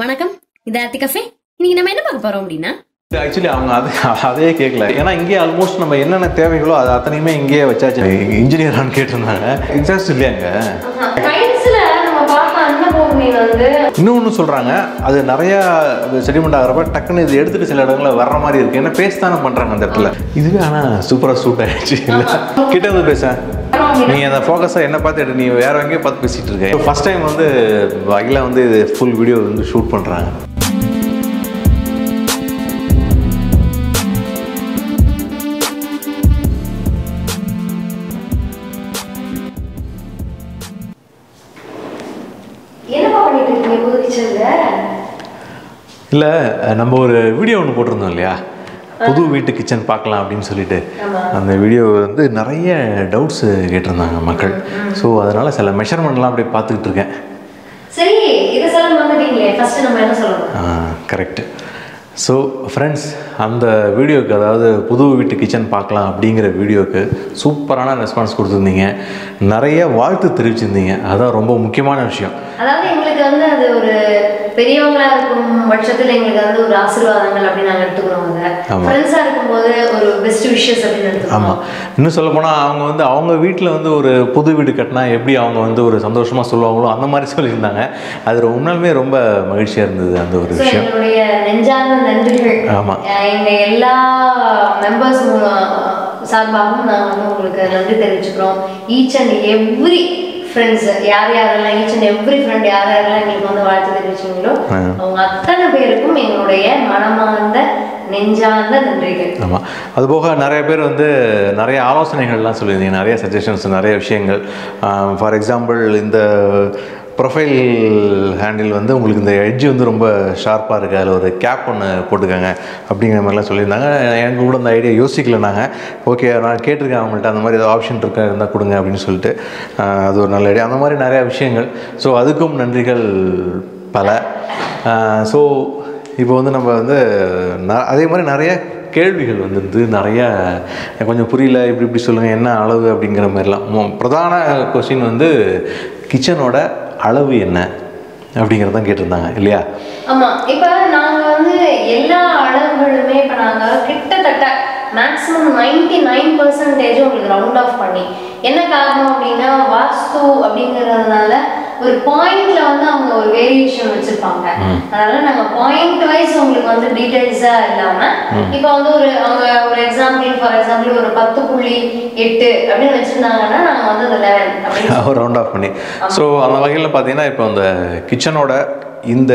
வணக்கம் இது ஆர்த்தி கஃபே இன்னைக்கு நம்ம என்ன பார்க்க போறோம் அப்படின்னா ஆக்சுவலி அவங்க அது அதே கேட்கல ஏன்னா இங்கேயே ஆல்மோஸ்ட் நம்ம என்னென்ன தேவைகளோ அது அத்தனையுமே இங்கேயே வச்சாச்சு இன்ஜினியரான்னு கேட்டிருந்தாங்க எக்ஸாஸ்ட் இல்லையாங்க டைல்ஸ்ல நம்ம பார்த்த அன்னபூமி வந்து இன்னொன்று சொல்கிறாங்க அது நிறையா செடிமெண்ட் ஆகிறப்ப டக்குன்னு இது எடுத்துட்டு சில இடங்களில் வர்ற மாதிரி இருக்கு ஏன்னா பேஸ்ட் தானே பண்ணுறாங்க அந்த இடத்துல இதுவே ஆனால் சூப்பராக சூட் ஆயிடுச்சு இல்லை கிட்ட வந்து பேச நீ அந்த ஃபோக்கஸாக என்ன பார்த்து எடு, நீ வேற எங்கேயோ பார்த்து பேசிட்டு இருக்க ஃபர்ஸ்ட் டைம் வந்து அகிலா வந்து இது ஃபுல் வீடியோ வந்து ஷூட் பண்ணுறாங்க என்னப்பா பண்ணிட்டு இருக்கீங்க புது கிச்சன்ல இல்லை நம்ம ஒரு வீடியோ ஒன்று போட்டிருந்தோம் இல்லையா புது வீட்டு கிச்சன் பார்க்கலாம் அப்படின்னு சொல்லிட்டு அந்த வீடியோ வந்து நிறைய டவுட்ஸ் கேட்டிருந்தாங்க மக்கள் ஸோ அதனால் சில மெஷர்மெண்ட்லாம் அப்படியே பார்த்துக்கிட்டு இருக்கேன் சரி இதை சொல்ல வந்துட்டீங்களே ஃபர்ஸ்ட் நம்ம என்ன சொல்லணும் கரெக்ட் ஸோ ஃப்ரெண்ட்ஸ் அந்த வீடியோக்கு அதாவது புது வீட்டு கிச்சன் பார்க்கலாம் அப்படிங்கிற வீடியோக்கு சூப்பரான ரெஸ்பான்ஸ் கொடுத்துருந்தீங்க நிறைய வாழ்த்து தெரிவிச்சிருந்தீங்க அதான் ரொம்ப முக்கியமான விஷயம் அதாவது எங்களுக்கு வந்து அது ஒரு பெரியவங்களா இருக்கும் பட்சத்துல எங்களுக்கு வந்து ஒரு ஆசீர்வாதங்கள் அப்படின்னு நாங்க எடுத்துக்கிறோம் அதை ஆமா. ஃப்ரெண்ட்ஸா இருக்கும்போது ஒரு பெஸ்ட் விஷஸ் அப்படின்னு எடுத்துக்கிறோம் ஆமாம் இன்னும் சொல்ல போனால் அவங்க வந்து அவங்க வீட்டில் வந்து ஒரு புது வீடு கட்டினா எப்படி அவங்க வந்து ஒரு சந்தோஷமாக சொல்லுவாங்களோ அந்த மாதிரி சொல்லியிருந்தாங்க அது உண்மையாலுமே ரொம்ப மகிழ்ச்சியாக இருந்தது அந்த ஒரு ஸோ விஷயம் எங்களுடைய நெஞ்சார்ந்த நன்றிகள் ஆமா. அஹ் எங்க எல்லா மெம்பர்ஸ் சார்பாகவும் நாங்கள் வந்து உங்களுக்கு நன்றி தெரிவிச்சுக்கிறோம் ஈச் அண்ட் எவ்ரி ஃப்ரெண்ட்ஸ் யார் யாரெல்லாம் ஈச் அண்ட் எவ்ரி ஃப்ரெண்ட் யார் யாரெல்லாம் எங்களுக்கு வந்து வாழ்த்து தெரிவிச்சீங்களோ ஆ. அவங்க அத்தனை பேருக்கும் எங்களுடைய மனமார்ந்த நெஞ்சார்ந்த நன்றிகள் ஆமாம் அதுபோக நிறைய பேர் வந்து நிறைய ஆலோசனைகள்லாம் சொல்லியிருந்தீங்க நிறைய சஜஷன்ஸ் நிறைய விஷயங்கள் ஃபார் எக்ஸாம்பிள் இந்த ப்ரொஃபைல் ஹேண்டில் வந்து உங்களுக்கு இந்த எட்ஜ் வந்து ரொம்ப ஷார்ப்பாக இருக்குது அதில் ஒரு கேப் ஒன்று போட்டுக்கோங்க அப்படிங்கிற மாதிரிலாம் சொல்லியிருந்தாங்க எனக்கு கூட அந்த ஐடியா யோசிக்கல நாங்கள் ஓகே நான் கேட்டிருக்கேன் அவங்கள்ட்ட அந்த மாதிரி ஏதோ ஆப்ஷன் இருக்கா இருந்தால் கொடுங்க அப்படின்னு சொல்லிட்டு ஆஹ் அது ஒரு நல்ல ஐடியா அந்த மாதிரி நிறையா விஷயங்கள் ஸோ அதுக்கும் நன்றிகள் பல ஸோ இப்போ வந்து நம்ம வந்து ந- அதே மாதிரி நிறைய கேள்விகள் வந்துருந்து நிறைய கொஞ்சம் புரியல இப்படி இப்படி சொல்லுங்கள் என்ன அளவு அப்படிங்கிற மாதிரிலாம் மொ- பிரதான கொஸ்டின் வந்து கிச்சனோட அளவு என்ன அப்படிங்கிறது தான் கேட்டிருந்தாங்க இல்லையா ஆமா இப்ப நாங்க வந்து எல்லா அளவுகளுமே இப்ப நாங்க கிட்டத்தட்ட மேக்ஸிமம் நைன்டி நைன் பர்சன்டேஜ் உங்களுக்கு ரவுண்ட் ஆஃப் பண்ணி என்ன காரணம் அப்படின்னா வாஸ்து அப்படிங்கறதுனால ஒரு பாயிண்ட்ல வந்து அவங்க ஒரு வேரியேஷன் வச்சிருப்பாங்க அதனால நாங்க பாயிண்ட் வைஸ் உங்களுக்கு வந்து டீடைல்ஸா இல்லாம இப்போ வந்து ஒரு அவங்க ஒரு எக்ஸாம்பிள் ஃபார் எக்ஸாம்பிள் ஒரு பத்து புள்ளி எட்டு அப்படின்னு வச்சிருந்தாங்கன்னா நாங்க வந்து அது லெவன் அப்படின்னு ரவுண்ட் ஆஃப் பண்ணி ஸோ அந்த வகையில் பார்த்தீங்கன்னா இப்போ அந்த கிச்சனோட இந்த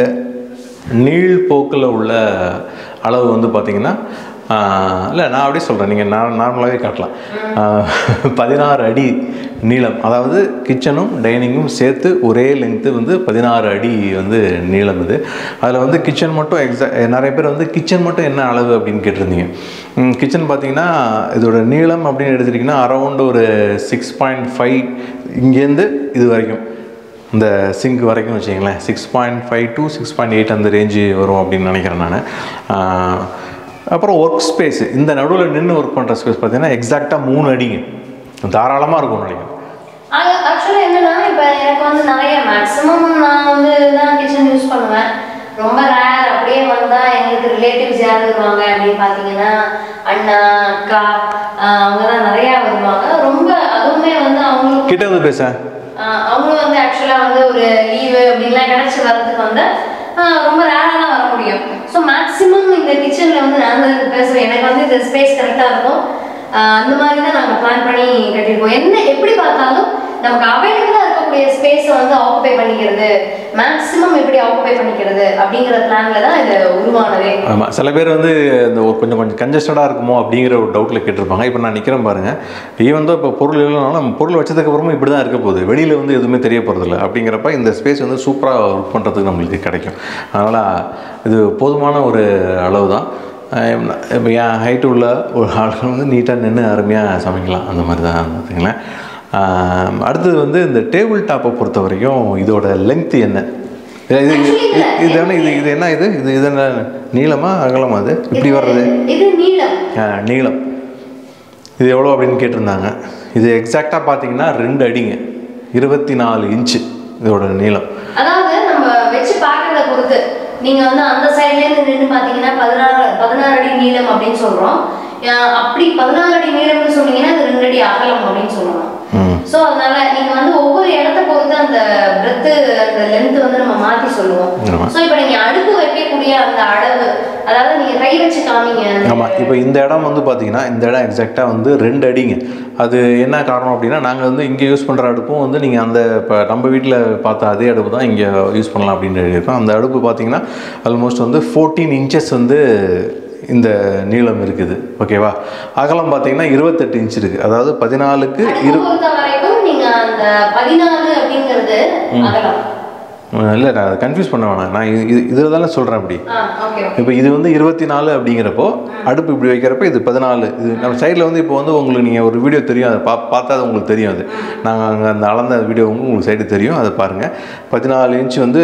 நீள் போக்கில் உள்ள அளவு வந்து பார்த்தீங்கன்னா இல்லை நான் அப்படியே சொல்கிறேன் நீங்கள் நான் நார்மலாகவே காட்டலாம் ஆஹ், பதினாறு அடி நீளம் அதாவது கிச்சனும் டைனிங்கும் சேர்த்து ஒரே லெங்க்த்து வந்து பதினாறு அடி வந்து நீளம் இது அதில் வந்து கிச்சன் மட்டும் எக்ஸா நிறைய பேர் வந்து கிச்சன் மட்டும் என்ன அளவு அப்படின்னு கேட்டிருந்தீங்க கிச்சன் பார்த்தீங்கன்னா இதோட நீளம் அப்படின்னு எடுத்துட்டிங்கன்னா அரௌண்ட் ஒரு சிக்ஸ் பாயிண்ட் ஃபைவ் இங்கேருந்து இது வரைக்கும் இந்த சிங்க் வரைக்கும் வச்சிங்களேன் six point five to six point eight அந்த ரேஞ்சு வரும் அப்படின்னு நினைக்கிறேன் நான் அப்புறம் ஒர்க் ஸ்பேஸ் இந்த நடுவில் நின்று ஒர்க் பண்ணுற ஸ்பேஸ் பார்த்தீங்கன்னா எக்ஸாக்டாக மூணு அடிங்க தாராளமாக இருக்கும்னு நினைக்கிறேன் ஆக்சுவலா என்னன்னா இப்ப எனக்கு வந்து நிறைய மேக்ஸிமம் நான் வந்து தான் கிச்சன் யூஸ் பண்ணுவேன் ரொம்ப ரேர் அப்படியே வந்தா எங்களுக்கு ரிலேட்டிவ்ஸ் யார் வருவாங்க அப்படின்னு பாத்தீங்கன்னா அண்ணா அக்கா ஆஹ் அவங்க தான் நிறைய வருவாங்க ரொம்ப அதுவுமே வந்து அவங்களுக்கு கிட்ட வந்து பேச ஆஹ் அவங்களும் வந்து ஆக்சுவலாக வந்து ஒரு லீவு அப்படின்லாம் கிடச்சி வர்றதுக்கு வந்து ஆஹ் ரொம்ப ரேராக தான் வர முடியும் ஸோ மேக்ஸிமம் இந்த கிச்சனில் வந்து நான் தான் பேசுவேன் எனக்கு வந்து இந்த ஸ்பேஸ் கரெக்டாக இருக்கும் ஆஹ் அந்த மாதிரி தான் நாங்கள் பிளான் பண்ணி கட்டியிருக்கோம் என்ன எப்படி பார்த்தாலும் நமக்கு அவைலபிளாக இருக்கக்கூடிய ஸ்பேஸை வந்து ஆக்குபை பண்ணிக்கிறது மேக்ஸிமம் எப்படி ஆக்குபை பண்ணிக்கிறது அப்படிங்கிற பிளான்ல தான் இது உருவானதே ஆமாம் சில பேர் வந்து இந்த ஒரு கொஞ்சம் கொஞ்சம் கன்ஜஸ்டடாக இருக்குமோ அப்படிங்கிற ஒரு டவுட்டில் கேட்டிருப்பாங்க இப்போ நான் நிற்கிறேன் பாருங்கள் ஈவன் தான் இப்போ பொருள் இல்லைனாலும் நம்ம பொருள் வச்சதுக்கப்புறமும் இப்படி தான் இருக்க போகுது வெளியில் வந்து எதுவுமே தெரிய போகிறதில்ல அப்படிங்கிறப்ப இந்த ஸ்பேஸ் வந்து சூப்பராக ஒர்க் பண்ணுறதுக்கு நம்மளுக்கு கிடைக்கும் அதனால் இது போதுமான ஒரு அளவு தான் இப்போ என் ஹைட்டு உள்ள ஒரு ஆளுகள் வந்து நீட்டாக நின்று அருமையாக சமைக்கலாம் அந்த மாதிரி தான் பார்த்திங்களேன் அடுத்தது வந்து இந்த டேபிள் டாப்பை பொறுத்த வரைக்கும் இதோட லென்த் என்ன இது இது இது- இது என்ன இது இது என்ன இது இது இது என்ன நீளமா அகலமா அது இப்படி வர்றது இது நீளம் ஆ, நீளம் இது எவ்வளோ அப்படின்னு கேட்டிருந்தாங்க இது எக்ஸாக்டாக பார்த்தீங்கன்னா ரெண்டு அடிங்க இருபத்தி நாலு இன்ச்சு இதோட நீளம் அதாவது நம்ம வச்சு பார்க்கறத பொறுத்து நீங்க வந்து அந்த சைட்ல இருந்து நின்று பாத்தீங்கன்னா பதினாறு பதினாறு அடி நீளம் அப்படின்னு சொல்றோம் அஹ் அப்படி பதினாறு அடி நீளம்னு சொன்னீங்கன்னா அது ரெண்டு அடி அகலம் அப்படின்னு சொல்லணும் ம் சோ அதனால நீங்க வந்து ஒவ்வொரு இடத்த பொறுத்து அந்த பிரெத்து அந்த லென்த் வந்து நம்ம மாத்தி சொல்லுவோம் ஆமா. சோ இப்போ நீங்க அடுப்பு வைக்கக்கூடிய அந்த அளவு அதாவது நீங்க கை வச்சு காமிங்க அந்த- ஆமாம் இப்போ இந்த இடம் வந்து பார்த்தீங்கன்னா இந்த இடம் எக்ஸாக்டாக வந்து ரெண்டு அடிங்க அது என்ன காரணம் அப்படின்னா நாங்கள் வந்து இங்கே யூஸ் பண்ணுற அடுப்பும் வந்து நீங்கள் அந்த இப்போ நம்ம வீட்டில் பார்த்த அதே அடுப்பு தான் இங்கே யூஸ் பண்ணலாம் அப்படின்னு எழுதியிருக்கோம் அந்த அடுப்பு பார்த்தீங்கன்னா ஆல்மோஸ்ட் வந்து ஃபோர்டீன் இன்ச்சஸ் வந்து இந்த நீளம் இருக்குது ஓகேவா அகலம் பார்த்தீங்கன்னா இருபத்தெட்டு இன்ச் இருக்குது அதாவது பதினாலுக்கு அடுப்பு இரு பொறுத்த வரைக்கும் நீங்க அந்த பதினாறு அப்படிங்கிறது அகலம் இல்லை நான் அதை கன்ஃபியூஸ் பண்ண வேணாம் நான் இது இது- இதில் தானே சொல்கிறேன் அப்படி ஆ ஓகே ஓகே இப்போ இது வந்து இருபத்தி நாலு அப்படிங்கிறப்போ அடுப்பு இப்படி வைக்கிறப்ப இது பதினாலு இது நம்ம சைடில் வந்து இப்போ வந்து உங்களுக்கு நீங்கள் ஒரு வீடியோ தெரியும் அதை பா பார்த்தா அது உங்களுக்கு தெரியும் அது நாங்கள் அங்கே அந்த அளந்த வீடியோ வந்து உங்களுக்கு சைடு தெரியும் அதை பாருங்கள் பதினாலு இன்ச் வந்து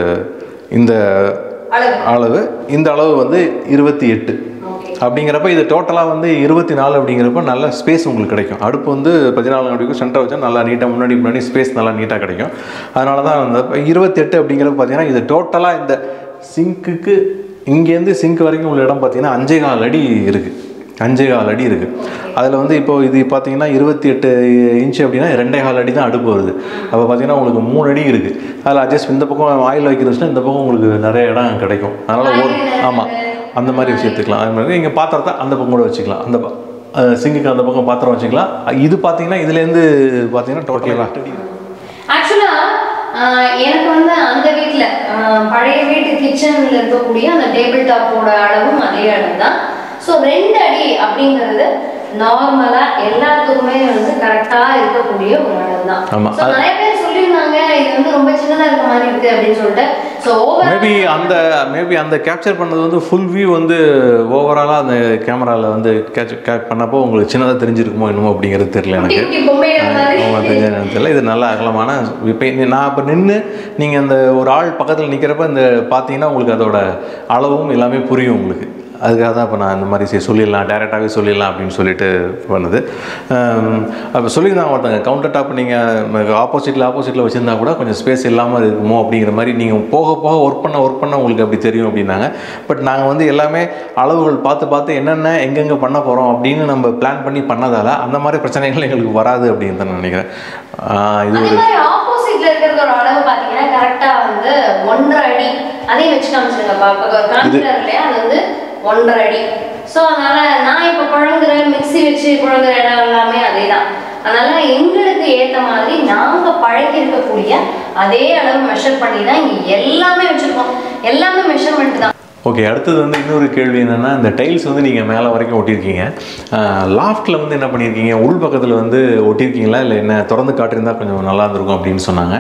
இந்த அளவு அளவு இந்த அளவு வந்து இருபத்தி எட்டு ஓகே அப்படிங்கிறப்ப இது டோட்டலாக வந்து இருபத்தி நாலு அப்படிங்கிறப்ப நல்ல ஸ்பேஸ் உங்களுக்கு கிடைக்கும் அடுப்பு வந்து பதினாலு அடிக்கும் சென்டர் வச்சா நல்லா நீட்டாக முன்னாடி முன்னாடி ஸ்பேஸ் நல்லா நீட்டாக கிடைக்கும் அதனால தான் அந்த இருபத்தெட்டு அப்படிங்கிறப்ப பார்த்தீங்கன்னா இது டோட்டலாக இந்த சிங்க்குக்கு இங்கேருந்து சிங்க் வரைக்கும் உள்ள இடம் பார்த்தீங்கன்னா அஞ்சே கால் அடி இருக்குது அஞ்சே கால் அடி இருக்குது அதில் வந்து இப்போ இது பார்த்தீங்கன்னா இருபத்தி எட்டு இன்ச் அப்படின்னா ரெண்டே கால் அடி தான் அடுப்பு வருது அப்போ பார்த்தீங்கன்னா உங்களுக்கு மூணு அடி இருக்குது அதில் அட்ஜஸ்ட் இந்த பக்கம் ஆயில் வைக்கிறதுனா இந்த பக்கம் உங்களுக்கு நிறைய இடம் கிடைக்கும் அதனால் ஒரு ஆமாம் அந்த மாதிரி விஷயத்துக்கலாம் அது மாதிரி நீங்கள் பாத்திரத்தை அந்த பக்கம் கூட வச்சுக்கலாம் அந்த ப- அஹ் சிங்குக்கு அந்த பக்கம் பாத்திரம் வச்சுக்கலாம் இது பார்த்தீங்கன்னா இதுலேருந்து பார்த்தீங்கன்னா டோட்டலாக ஆக்சுவலா எனக்கு வந்து அந்த வீட்ல ஆஹ் பழைய வீட்டு கிச்சன்ல இருக்கக்கூடிய அந்த டேபிள் டாப்போட அளவும் அதே அளவு தான் ஸோ ரெண்டு அடி அப்படிங்கிறது நார்மலா எல்லாத்துக்குமே வந்து கரெக்டா இருக்கக்கூடிய ஒரு அளவு தான் ஆமா. So, நிறைய பேர் சொல்லியிருந்தாங்க இது வந்து ரொம்ப சின்னதா இருக்க மாதிரி இருக்கு அப்படின்னு சொல்லிட்டு ஸோ மேபி அந்த மேபி அந்த கேப்சர் பண்ணது வந்து ஃபுல் வியூ வந்து ஓவராலாக அந்த கேமராவில் வந்து கேட்ச் கேப் பண்ணப்போ உங்களுக்கு சின்னதாக தெரிஞ்சிருக்குமோ என்னமோ அப்படிங்கிறது தெரியல குட்டி எனக்கு குட்டி பொம்மைகள் மாதிரி உங்களுக்கு தெரிஞ்ச தெரியல இது நல்ல அகலமான இப்போ நான் இப்போ நின்று நீங்கள் அந்த ஒரு ஆள் பக்கத்தில் நிற்கிறப்ப இந்த பார்த்தீங்கன்னா உங்களுக்கு அதோட அளவும் எல்லாமே புரியும் உங்களுக்கு அதுக்காக தான் இப்போ நான் இந்த மாதிரி சரி சொல்லிடலாம் டேரெக்டாகவே சொல்லிடலாம் அப்படின்னு சொல்லிட்டு பண்ணது அப்போ சொல்லியிருந்தாங்க ஒருத்தங்க கவுண்டர் டாப் நீங்கள் ஆப்போசிட்டில் ஆப்போசிட்டில் வச்சுருந்தா கூட கொஞ்சம் ஸ்பேஸ் இல்லாமல் இருக்குமோ அப்படிங்கிற மாதிரி நீங்கள் போக போக ஒர்க் பண்ண ஒர்க் பண்ண உங்களுக்கு அப்படி தெரியும் அப்படின்னாங்க பட் நாங்கள் வந்து எல்லாமே அளவுகள் பார்த்து பார்த்து என்னென்ன எங்கெங்கே பண்ண போகிறோம் அப்படின்னு நம்ம பிளான் பண்ணி பண்ணதால அந்த மாதிரி பிரச்சனைகள் எங்களுக்கு வராது அப்படின்னு தான் நான் நினைக்கிறேன் ஆஹ் இது அதே ஒரு மாதிரி ஆப்போசிட்ல இருக்கிறதோட அளவு பாத்தீங்கன்னா கரெக்டா வந்து ஒன்றரை அடி அதையும் வச்சு காமிச்சிருங்க பாப்பா ஒரு காமிக்கிறார் இல்லையா அது வந்து ஒன்றரை அடி ஸோ அதனால நான் இப்போ குழங்குற மிக்ஸி வச்சு குழங்குற இடம் எல்லாமே அதே தான் அதனால எங்களுக்கு ஏத்த மாதிரி நாங்க பழகி இருக்கக்கூடிய அதே அளவு மெஷர் பண்ணி தான் இங்க எல்லாமே வச்சிருக்கோம் எல்லாமே மெஷர்மெண்ட் தான் ஓகே அடுத்தது வந்து இன்னொரு கேள்வி என்னென்னா இந்த டைல்ஸ் வந்து நீங்கள் மேலே வரைக்கும் ஒட்டியிருக்கீங்க லாஃப்ட்டில் வந்து என்ன பண்ணியிருக்கீங்க உள் பக்கத்தில் வந்து ஒட்டியிருக்கீங்களா இல்லை என்ன திறந்து காட்டியிருந்தா கொஞ்சம் நல்லா இருந்திருக்கும் அப்படின்னு சொன்னாங்க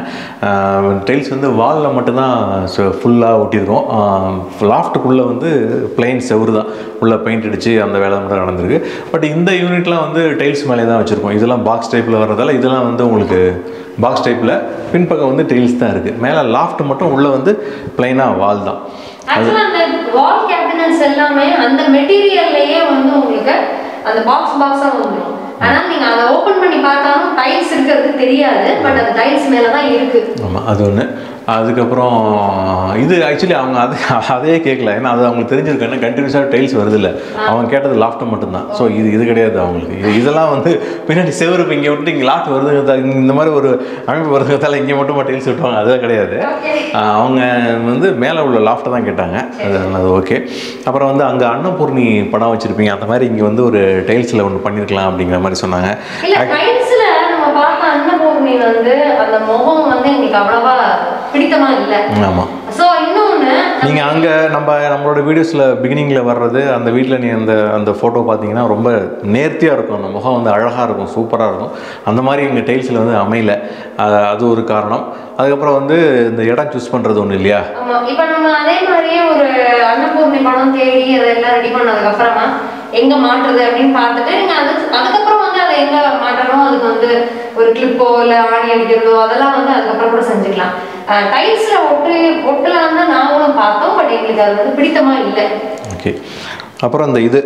டைல்ஸ் வந்து வாலில் மட்டும்தான் ஃபுல்லாக ஒட்டியிருக்கோம் லாஃப்ட்டுக்குள்ளே வந்து பிளைன் செவுரு தான் உள்ளே பெயிண்ட் அடித்து அந்த வேலை மட்டும் நடந்திருக்கு பட் இந்த யூனிட்லாம் வந்து டைல்ஸ் மேலே தான் வச்சுருக்கோம் இதெல்லாம் பாக்ஸ் டைப்பில் வர்றதால இதெல்லாம் வந்து உங்களுக்கு பாக்ஸ் டைப்பில் பின்பக்கம் வந்து டைல்ஸ் தான் இருக்குது மேலே லாஃப்ட் மட்டும் உள்ளே வந்து பிளைனாக வால் தான் ஆக்சுவலா அந்த வால் கேபினட்ஸ் எல்லாமே அந்த மெட்டீரியல்லையே வந்து உங்களுக்கு அந்த பாக்ஸ் பாக்ஸா வந்துடும் ஆனா நீங்க அதை ஓபன் பண்ணி பார்த்தாலும் டைல்ஸ் இருக்கிறது தெரியாது பட் அந்த டைல்ஸ் மேல தான் இருக்கு ஆமாம் அது ஒன்று அதுக்கப்புறம் இது ஆக்சுவலி அவங்க அது அதையே கேட்கல ஏன்னா அது அவங்களுக்கு தெரிஞ்சிருக்கு ஏன்னா கண்டினியூஸாக டைல்ஸ் வருது இல்லை அவங்க கேட்டது லாஃப்ட் மட்டும்தான் ஸோ இது இது கிடையாது அவங்களுக்கு இது இதெல்லாம் வந்து பின்னாடி செவரு இப்போ இங்கே விட்டு இங்கே லாஃப்ட் வருதுங்கிறதால இந்த மாதிரி ஒரு அமைப்பு வருதுங்கிறதால இங்கே மட்டும் டைல்ஸ் விட்டுவாங்க அதுதான் கிடையாது ஓகே ஆஹ் அவங்க வந்து மேலே உள்ள லாஃப்ட்டை தான் கேட்டாங்க அது அது ஓகே அப்புறம் வந்து அங்கே அன்னபூர்ணி படம் வச்சுருப்பீங்க அந்த மாதிரி இங்கே வந்து ஒரு டைல்ஸில் ஒன்று பண்ணியிருக்கலாம் அப்படிங்கிற மாதிரி சொன்னாங்க இல்ல டைல்ஸ்ல நம்ம பார்த்த அன்னபூர்ணி வந்து அந்த முகம் வந்து எங்களுக்கு அவ்வளவா பிடித்தமா இல்ல ஆமாம் சோ இன்னொன்னு நீங்கள் அங்கே நம்ம நம்மளோட வீடியோஸில் பிகினிங்கில் வர்றது அந்த வீட்டில் நீ அந்த அந்த ஃபோட்டோ பார்த்தீங்கன்னா ரொம்ப நேர்த்தியாக இருக்கும் அந்த முகம் வந்து அழகாக இருக்கும் சூப்பராக இருக்கும் அந்த மாதிரி எங்கள் டைல்ஸில் வந்து அமையல அது அது ஒரு காரணம் அதுக்கப்புறம் வந்து இந்த இடம் சூஸ் பண்ணுறது ஒன்று இல்லையா ஆமா இப்ப நம்ம அதே மாதிரியே ஒரு அன்னபூர்ணி படம் தேடி அதெல்லாம் ரெடி பண்ணதுக்கு அப்புறமா எங்க மாட்டுறது அப்படின்னு பார்த்துட்டு நீங்க அது அதுக்கப்புறம் வந்து அதை எங்க மாட்டணும் அதுக்கு வந்து ஒரு கிளிப்போ இல்ல ஆணி அடிக்கிறதோ அதெல்லாம் வந்து அதுக்கப்புறம் கூட செஞ்சுக்கலாம் டைல்ஸ்ல ஒட்டு ஒட்டலாம் தான் நாங்களும் பார்த்தோம் பட் எங்களுக்கு அது வந்து பிடித்தமா இல்லை ஓகே அப்புறம் அந்த இது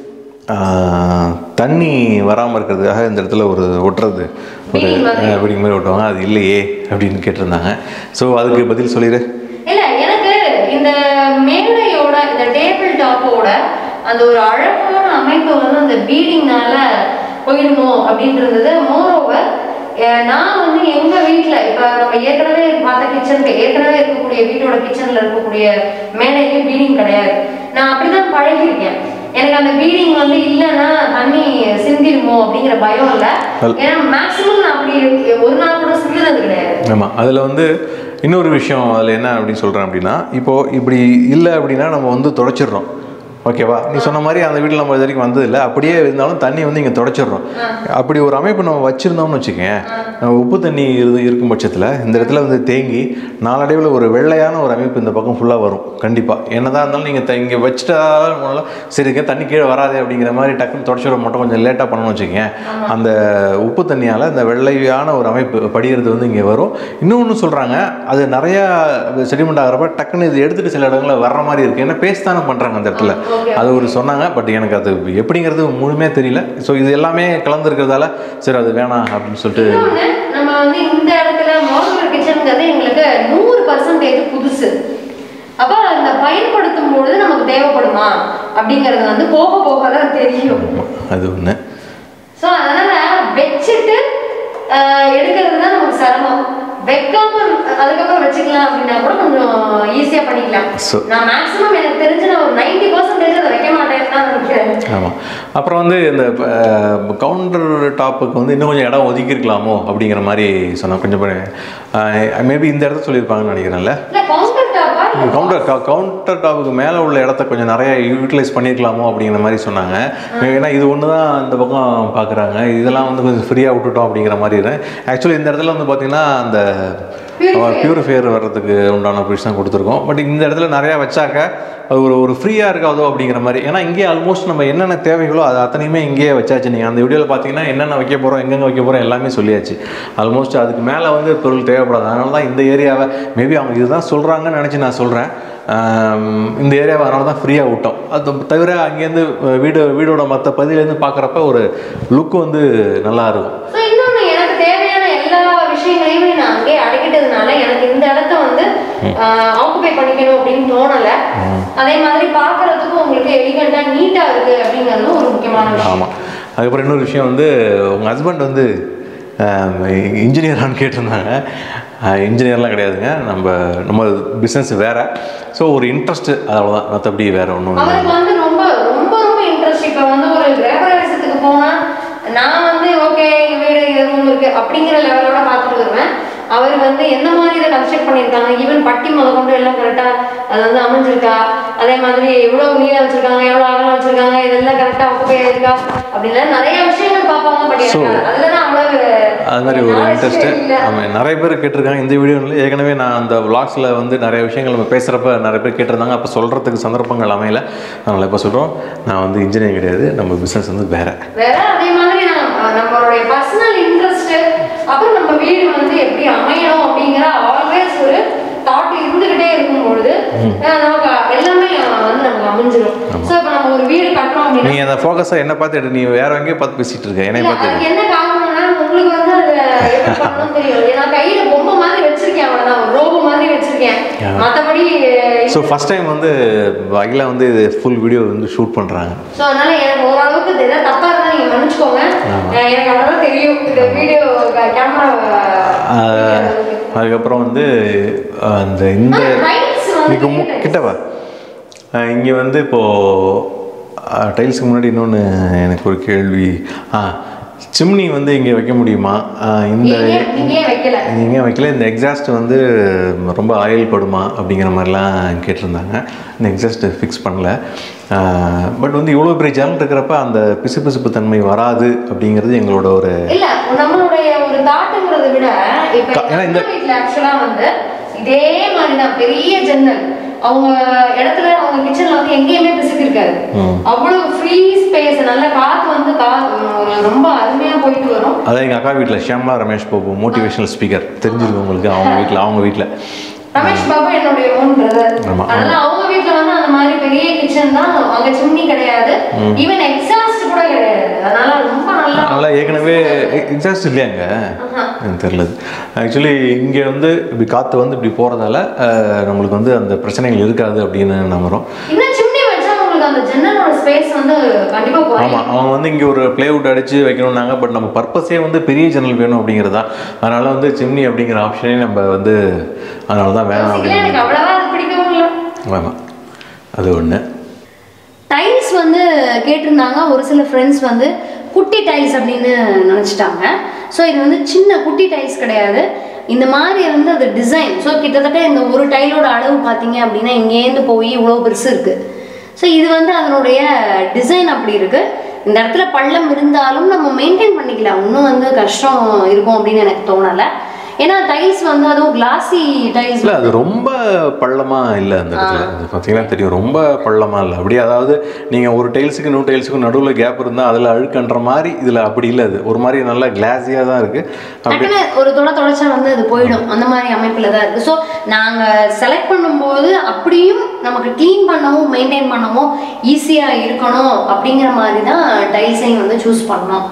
ஆஹ், தண்ணி வராமல் இருக்கிறதுக்காக இந்த இடத்துல ஒரு ஒட்டுறது ஒரு Beading மாதிரி. அப்படிங்க மாதிரி ஒட்டுவாங்க அது இல்லையே அப்படின்னு கேட்டிருந்தாங்க ஸோ அதுக்கு பதில் சொல்லிடு இல்ல எனக்கு இந்த டாப்போட அந்த ஒரு அழகான அமைப்பு வந்து அந்த பீடிங்னால போயிடுமோ அப்படின்றது மோரோவர் நான் வந்து எங்க வீட்ல இப்ப நம்ம ஏற்கனவே பார்த்த கிச்சனுக்கு ஏற்கனவே இருக்கக்கூடிய வீட்டோட கிச்சன்ல இருக்கக்கூடிய மேடையிலயும் பீடிங் கிடையாது நான் அப்படிதான் பழகிருக்கேன் எனக்கு அந்த பீடிங் வந்து இல்லைன்னா தண்ணி சிந்திருமோ அப்படிங்கிற பயம் இல்லை ஏன்னா மேக்ஸிமம் நான் அப்படி ஒரு நாள் கூட சிந்தினது கிடையாது ஆமாம் அதில் வந்து இன்னொரு விஷயம் அதில் என்ன அப்படின்னு சொல்கிறேன் அப்படின்னா இப்போது இப்படி இல்லை அப்படின்னா நம்ம வந்து தொடச்சிடுறோம் ஓகேவா நீ சொன்ன மாதிரி அந்த வீட்டில் நம்ம இது வரைக்கும் வந்ததில்லை அப்படியே இருந்தாலும் தண்ணி வந்து இங்கே தொடச்சிடுறோம் அப்படி ஒரு அமைப்பு நம்ம வச்சுருந்தோம்னு வச்சுக்கேன் நம்ம உப்பு தண்ணி இரு இருக்கும் பட்சத்தில் இந்த இடத்துல வந்து தேங்கி நாளடைவில் ஒரு வெள்ளையான ஒரு அமைப்பு இந்த பக்கம் ஃபுல்லாக வரும் கண்டிப்பாக என்னதான் இருந்தாலும் நீங்கள் இங்கே வச்சுட்டாலும் சரிங்க தண்ணி கீழே வராதே அப்படிங்கிற மாதிரி டக்குன்னு தொடச்சிட மட்டும் கொஞ்சம் லேட்டாக பண்ணணும்னு வச்சுக்கோங்க அந்த உப்பு தண்ணியால் இந்த வெள்ளையான ஒரு அமைப்பு படிகிறது வந்து இங்கே வரும் இன்னொன்று சொல்கிறாங்க அது நிறையா செடிமெண்ட் ஆகிறப்ப டக்குன்னு இது எடுத்துகிட்டு சில இடங்களில் வர்ற மாதிரி இருக்குது ஏன்னா பேஸ்ட் தானே பண்ணுறாங்க அந்த இடத்துல அது ஒரு சொன்னாங்க பட் எனக்கு அது எப்படிங்கிறது முழுமையாக தெரியல ஸோ இது எல்லாமே கலந்துருக்கிறதால சரி அது வேணாம் அப்படின்னு சொல்லிட்டு இன்னொன்னு, நம்ம வந்து இந்த இடத்துல மாடுலர் கிச்சனுங்கிறது எங்களுக்கு நூறு பர்சன்டேஜ் புதுசு அப்போ அந்த பயன்படுத்தும் பொழுது நமக்கு தேவைப்படுமா அப்படிங்கிறது வந்து போக போக தான் தெரியும் அது ஒன்று ஸோ அதனால வச்சுட்டு ஆஹ், எடுக்கிறது தான் நமக்கு சிரமம் வைக்காம அதுக்கப்புறம் வச்சுக்கலாம் அப்படின்னா கூட கொஞ்சம் ஈஸியா பண்ணிக்கலாம் So- நான் மேக்ஸிமம் எனக்கு தெரிஞ்சு நான் ஒரு நைன்டி பர்சன்டேஜ் அதை வைக்க மாட்டேன்னு தான் நினைக்கிறேன் ஆமாம் அப்புறம் வந்து இந்த கவுண்டர் டாப்புக்கு வந்து இன்னும் கொஞ்சம் இடம் ஒதுக்கியிருக்கலாமோ அப்படிங்கிற மாதிரி சொன்னேன் கொஞ்சம் மேபி இந்த இடத்த சொல்லியிருப்பாங்கன்னு நினைக்கிறேன்ல இல்ல கவுண்டர் டாப்பா கவுண்டர் கவுண்டர் டாப்புக்கு மேலே உள்ள இடத்த கொஞ்சம் நிறைய யூட்டிலைஸ் பண்ணியிருக்கலாமோ அப்படிங்கிற மாதிரி சொன்னாங்க ஏன்னா இது ஒன்று தான் இந்த பக்கம் பார்க்குறாங்க இதெல்லாம் வந்து கொஞ்சம் ஃப்ரீயாக விட்டுட்டோம் அப்படிங்கிற மாதிரி ஆக்சுவலி இந்த இடத்துல வந்து பார்த்தீங்கன்னா அந்த Purifier. பியூரிஃபையர் வர்றதுக்கு உண்டான ப்ரொவிஷன் தான் கொடுத்துருக்கோம் பட் இந்த இடத்துல நிறையா வச்சாக்க அது ஒரு ஒரு ஃப்ரீயாக இருக்காதோ அப்படிங்கிற மாதிரி ஏன்னா இங்கேயே ஆல்மோஸ்ட் நம்ம என்னென்ன தேவைகளோ அது அத்தனையுமே இங்கேயே வச்சாச்சு நீங்கள் அந்த வீடியோவில் பார்த்தீங்கன்னா என்னென்ன வைக்க போகிறோம் எங்கெங்கே வைக்க போகிறோம் எல்லாமே சொல்லியாச்சு ஆல்மோஸ்ட் அதுக்கு மேலே வந்து பொருள் தேவைப்படாது அதனால தான் இந்த ஏரியாவை மேபி அவங்க இதுதான் சொல்கிறாங்கன்னு நினச்சி நான் சொல்கிறேன் இந்த ஏரியாவை அதனால தான் ஃப்ரீயாக விட்டோம் அது தவிர அங்கேருந்து வீடு வீடோட மற்ற பகுதியிலேருந்து பார்க்குறப்ப ஒரு லுக் வந்து நல்லா இருக்கும் ஸோ இன்னொன்று எனக்கு தேவையான எல்லா விஷயங்களையுமே நான் அங்கேயே அடக்கிட்டதுனால எனக்கு இந்த இடத்த வந்து ஆக்குபை பண்ணிக்கணும் அப்படின்னு தோணலை அதே மாதிரி பார்க்கறதுக்கும் உங்களுக்கு எலிகண்டாக நீட்டாக இருக்கு அப்படிங்கிறதும் ஒரு முக்கியமான விஷயம் ஆமாம் அதுக்கப்புறம் இன்னொரு விஷயம் வந்து உங்கள் ஹஸ்பண்ட் வந்து இன்ஜினியரானு கேட்டிருந்தாங்க இன்ஜினியர்லாம் கிடையாதுங்க நம்ம நம்ம பிஸ்னஸ் வேறு ஸோ ஒரு இன்ட்ரெஸ்ட்டு அவ்வளோதான் மற்றபடி வேறு ஒன்றும் இல்லை அவருக்கு வந்து ரொம்ப ரொம்ப ரொம்ப இன்ட்ரெஸ்ட் இப்போ வந்து ஒரு கிரகப்பிரவேசத்துக்கு போனா நான் வந்து ஓகே எங்க வீடு எங்க ரூம் இருக்கு அப்படிங்கிற லெவலோட பார்த்துட்டு வருவேன் அவர் வந்து என்ன மாதிரி இதை கன்ஸ்ட்ரக்ட் பண்ணியிருக்காங்க ஈவன் பட்டி முத கொண்டு எல்லாம் கரெக்டா அது வந்து அமைஞ்சிருக்கா அதே மாதிரி எவ்வளவு நீளம் வச்சிருக்காங்க எவ்வளவு அகலம் வச்சிருக்காங்க இதெல்லாம் கரெக்டா ஒப்பே இருக்கா அப்படின்லாம் நிறைய விஷயங்கள் பார்ப்பாங்க பட் So, எனக்கு அதுல தான் அவ்வளவு அது மாதிரி ஒரு knowledge இன்ட்ரெஸ்ட்டு இல்ல. ஆமாம் நிறைய பேர் கேட்டிருக்காங்க இந்த வீடியோவில் ஏற்கனவே நான் அந்த vlogsல வந்து நிறைய விஷயங்கள் நம்ம பேசுகிறப்ப நிறைய பேர் கேட்டிருந்தாங்க அப்போ சொல்கிறதுக்கு சந்தர்ப்பங்கள் அமையல அதனால் இப்போ சொல்கிறோம் நான் வந்து இன்ஜினியர் கிடையாது நம்ம பிஸ்னஸ் வந்து வேறு வேற அதே மாதிரி நம்ம நம்மளுடைய பர்சனல் இன்ட்ரெஸ்ட் அப்புறம் நம்ம வீடு வந்து எப்படி அமையணும் அப்படிங்கிற ஆல்வேஸ் ஒரு தாட் இருந்துகிட்டே இருக்கும் பொழுது அஹ் நமக்கு எல்லாமே வந்து நமக்கு அமைஞ்சிரும் ஸோ இப்போ நம்ம ஒரு வீடு கட்டுறோம் நீ அப்படின்னா அந்த ஃபோக்கஸை என்ன பார்த்து எடு நீ வேற எங்கேயோ பார்த்து பேசிகிட்டு இருக்க என்னைய இல்ல, பார்த்து எடு. அதுக்கு என்ன காரணம்னா உங்களுக்கு வந்து அது எப்படி பண்ணணும்னு தெரியும் நான் கையில பொம்மை மாதிரி வச்சிருக்கேன் அவ்வளவுதான் ஒரு ரோபோ மாதிரி வச்சிருக்கேன் Yeah. மத்தபடி ஸோ ஃபஸ்ட் டைம் வந்து அகிலா வந்து இது ஃபுல் வீடியோ வந்து ஷூட் பண்ணுறாங்க ஸோ அதனால எனக்கு ஓரளவுக்கு இது ஏதாவது தப்பா இருந்தா நீங்க மன்னிச்சுக்கோங்க ஆமா. அஹ் எனக்கு அவ்வளவுதான் தெரியும் இந்த வீடியோ கேமரா அதுக்கப்புறம் வந்து அஹ், அந்த இந்த ரைட்ஸ் இன்னைக்கு மு- வந்து கிட்டவா இங்கே வந்து இப்போது டைல்ஸுக்கு முன்னாடி இன்னொன்று எனக்கு ஒரு கேள்வி ஆ சிம்னி வந்து இங்கே வைக்க முடியுமா அஹ், இந்த நீங்க நீங்க ஏன் வைக்கல நீங்கள் வைக்கல இந்த எக்ஸாஸ்ட் வந்து ரொம்ப ஆயில் படுமா அப்படிங்கிற மாதிரிலாம் கேட்டிருந்தாங்க இந்த எக்ஸாஸ்ட் ஃபிக்ஸ் பண்ணல பட் வந்து இவ்வளோ பெரிய ஜன்னல் இருக்கிறப்ப அந்த பிசுபிசுப்பு தன்மை வராது அப்படிங்கிறது எங்களோட ஒரு இல்ல நம்மளுடைய ஒரு தாட்டுங்கிறத விட இப்ப கா- ஏன்னா இந்த- எங்க வீட்ல ஆக்சுவலா வந்து இதே மாதிரி தான் பெரிய ஜன்னல் அவங்க இடத்துல அவங்க கிச்சன்ல வந்து எங்கேயுமே பிசுக்கு இருக்காது ம். அவ்வளவு ஃப்ரீ ஸ்பேஸ் நல்ல காத்து வந்து கா ஒரு ரொம்ப அருமையா போயிட்டு வரும் அதான் எங்கள் அக்கா வீட்டில் ஷியாம்லா ரமேஷ் பாபு மோட்டிவேஷனல் ஸ்பீக்கர் தெரிஞ்சிருக்கு உங்களுக்கு அவங்க வீட்டில் அவங்க வீட்டில் ரமேஷ் பாபு என்னுடைய ஓன் பிரதர் ஆமா. அதனால அவங்க வீட்ல வந்து அந்த மாதிரி பெரிய கிச்சன் தான் அங்க சிம்னி கிடையாது ஈவன் எக்ஸாஸ்ட் கூட கிடையாது அதனால ரொம்ப நல்லா அதனால் ஏற்கனவே எக்ஸாஸ்ட் இல்லையாங்க எனக்கு தெரியல ஆக்சுவலி இங்கே வந்து இப்படி காற்று வந்து இப்படி போகிறதால நம்மளுக்கு வந்து அந்த பிரச்சனைகள் இருக்காது அப்படின்னு நம்புகிறோம் இன்னும் சிம்னி வச்சா உங்களுக்கு அந்த ஜன்னலோட ஸ்பேஸ் வந்து கண்டிப்பா குறையும் ஆமாம் அவங்க வந்து இங்கே ஒரு பிளேவுட் அடித்து வைக்கணும்னாங்க பட் நம்ம பர்பஸே வந்து பெரிய ஜன்னல் வேணும் அப்படிங்கிறதா அதனால வந்து சிம்னி அப்படிங்கிற ஆப்ஷனே நம்ம வந்து அதனால தான் வேணாம் இல்ல, அப்படின்னு எனக்கு அவ்வளவா அது பிடிக்கவும் இல்லை ஆமாம் அது ஒன்று டைல்ஸ் வந்து கேட்டிருந்தாங்க ஒரு சில ஃப்ரெண்ட்ஸ் வந்து குட்டி டைல்ஸ் அப்படின்னு நினச்சிட்டாங்க ஸோ இது வந்து சின்ன குட்டி டைல்ஸ் கிடையாது இந்த மாதிரி வந்து அது டிசைன் ஸோ கிட்டத்தட்ட இந்த ஒரு டைலோட அளவு பார்த்தீங்க அப்படின்னா இங்கேருந்து போய் இவ்வளோ பெருசு இருக்குது ஸோ இது வந்து அதனுடைய டிசைன் அப்படி இருக்குது இந்த இடத்துல பள்ளம் இருந்தாலும் நம்ம மெயின்டைன் பண்ணிக்கலாம் இன்னும் வந்து கஷ்டம் இருக்கும் அப்படின்னு எனக்கு தோணலை ஏன்னா டைல்ஸ் வந்து அதுவும் கிளாசி டைல்ஸ் இல்லை அது ரொம்ப பள்ளமாக இல்லை அந்த இடத்துல அது பார்த்தீங்கன்னா தெரியும் ரொம்ப பள்ளமாக இல்லை அப்படியே அதாவது நீங்கள் ஒரு டைல்ஸுக்கு இன்னொரு டைல்ஸுக்கும் நடுவில் கேப் இருந்தால் அதில் அழுக்கன்ற மாதிரி இதில் அப்படி இல்லை அது ஒரு மாதிரி நல்லா கிளாஸியாக தான் இருக்குது அப்படி டக்குன்னு ஒரு தொட தொடச்சா வந்து அது போயிடும் அந்த மாதிரி அமைப்பில் தான் இருக்குது ஸோ நாங்கள் செலக்ட் பண்ணும்போது அப்படியும் நமக்கு க்ளீன் பண்ணவும் மெயின்டைன் பண்ணவும் ஈஸியாக இருக்கணும் அப்படிங்கிற மாதிரி தான் டைல்ஸையும் வந்து சூஸ் பண்ணோம்